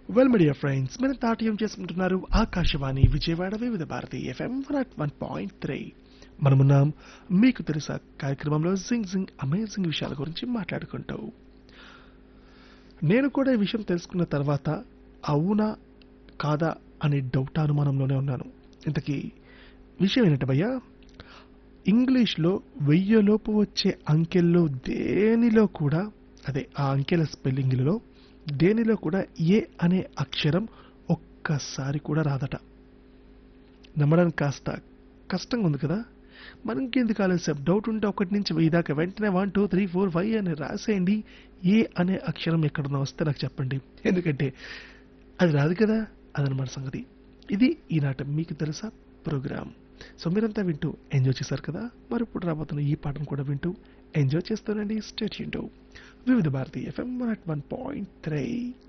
well media friends మీరు తాటయం చేసుకుంటున్నారు Akashvani Vijayawada Vividh Bharati FM one one point three మనమున్నాం మీకు తెలుసా కార్యక్రమంలో జింగ్ జింగ్ అమేజింగ్ విషయాల గురించి మాట్లాడుకుంటూ నేను కూడా ఈ విషయం తెలుసుకున్న తర్వాత అవునా కాదా అనే డౌట్ అనుమానంలోనే ఉన్నాను ఇంతకీ విషయం ఏంటంటే భయ్యా ఇంగ్లీష్లో వెయ్యలోపు వచ్చే అంకెల్లో దేనిలో కూడా అదే ఆ అంకెల స్పెల్లింగ్లలో దేనిలో కూడా ఏ అనే అక్షరం ఒక్కసారి కూడా రాదట నమ్మడానికి కాస్త కష్టంగా ఉంది కదా మనకెందుకు ఆలస్యం డౌట్ ఉంటే ఒకటి నుంచి వెయ్యి దాకా వెంటనే one two three four five అని రాసేయండి ఏ అనే అక్షరం ఎక్కడన్నా వస్తే నాకు చెప్పండి ఎందుకంటే అది రాదు కదా అదనమాట సంగతి ఇది ఈనాటి మీకు తెలుసా ప్రోగ్రామ్ సో మీరంతా వింటూ ఎంజాయ్ చేశారు కదా మరి ఇప్పుడు రాబోతున్న ఈ పాటను కూడా వింటూ ఎంజాయ్ చేస్తానండి state Vividh Bharati FM one point three